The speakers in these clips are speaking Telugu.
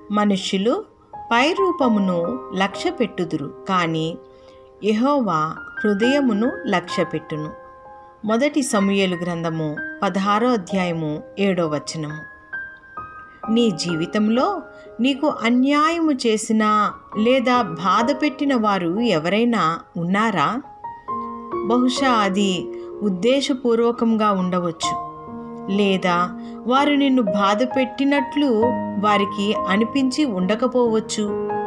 మనుష్యులు పై రూపమును లక్ష్య పెట్టుదురు కానీ యెహోవా హృదయమును లక్ష్య పెట్టును మొదటి సమూయేలు గ్రంథము పదహారో అధ్యాయము ఏడో వచనము నీ జీవితంలో నీకు అన్యాయము చేసిన లేదా బాధ పెట్టిన వారు ఎవరైనా ఉన్నారా బహుశా అది ఉద్దేశపూర్వకంగా ఉండవచ్చు లేదా వారు నిన్ను బాధ పెట్టినట్లు వారికి అనిపించి ఉండకపోవచ్చు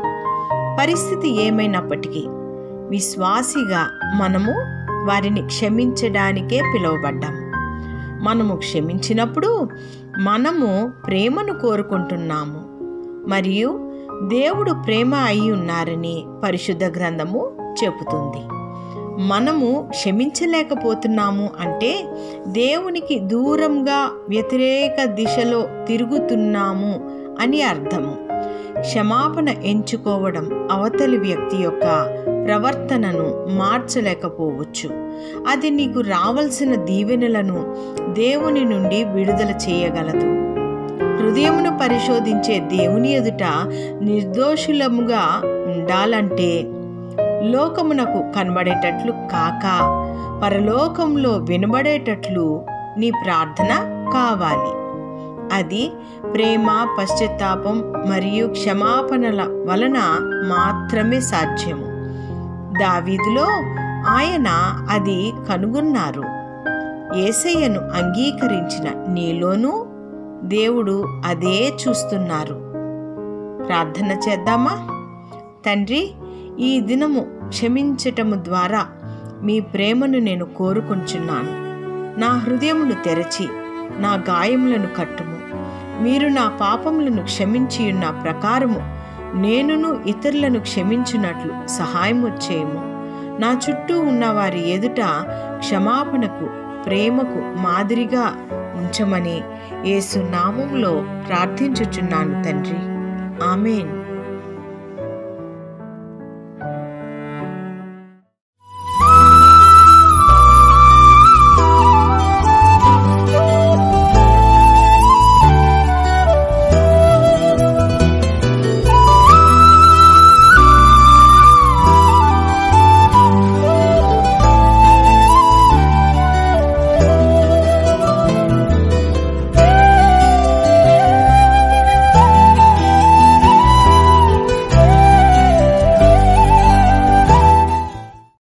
పరిస్థితి ఏమైనప్పటికీ విశ్వాసిగా మనము వారిని క్షమించడానికే పిలువబడ్డాం మనము క్షమించినప్పుడు మనము ప్రేమను కోరుకుంటున్నాము మరియు దేవుడు ప్రేమ అయి ఉన్నారని పరిశుద్ధ గ్రంథము చెబుతుంది మనము క్షమించలేకపోతున్నాము అంటే దేవునికి దూరంగా వ్యతిరేక దిశలో తిరుగుతున్నాము అని అర్థము క్షమాపణ ఎంచుకోవడం అవతలి వ్యక్తి యొక్క ప్రవర్తనను మార్చలేకపోవచ్చు అది నీకు రావలసిన దీవెనలను దేవుని నుండి విడుదల చేయగలదు హృదయమును పరిశోధించే దేవుని ఎదుట నిర్దోషులముగా ఉండాలంటే లోకమునకు కనబడేటట్లు కాక పరలోకంలో వినబడేటట్లు నీ ప్రార్థన కావాలి అది ప్రేమ పశ్చాత్తాపం మరియు క్షమాపణల వలన మాత్రమే సాధ్యము దావీదులో ఆయన అది కనుగొన్నారు ఏసయ్యను అంగీకరించిన నీలోనూ దేవుడు అదే చూస్తున్నారు ప్రార్థన చేద్దామా తండ్రి ఈ దినము క్షమించటము ద్వారా మీ ప్రేమను నేను కోరుకుంటున్నాను నా హృదయమును తెరచి నా గాయములను కట్టుము మీరు నా పాపములను క్షమించి ఉన్న ప్రకారము నేనును ఇతరులను క్షమించినట్లు సహాయము చేయము నా చుట్టూ ఉన్న వారి ఎదుట క్షమాపణకు ప్రేమకు మాదిరిగా ఉంచమని యేసు నామంలో ప్రార్థించుచున్నాను తండ్రి ఆమెన్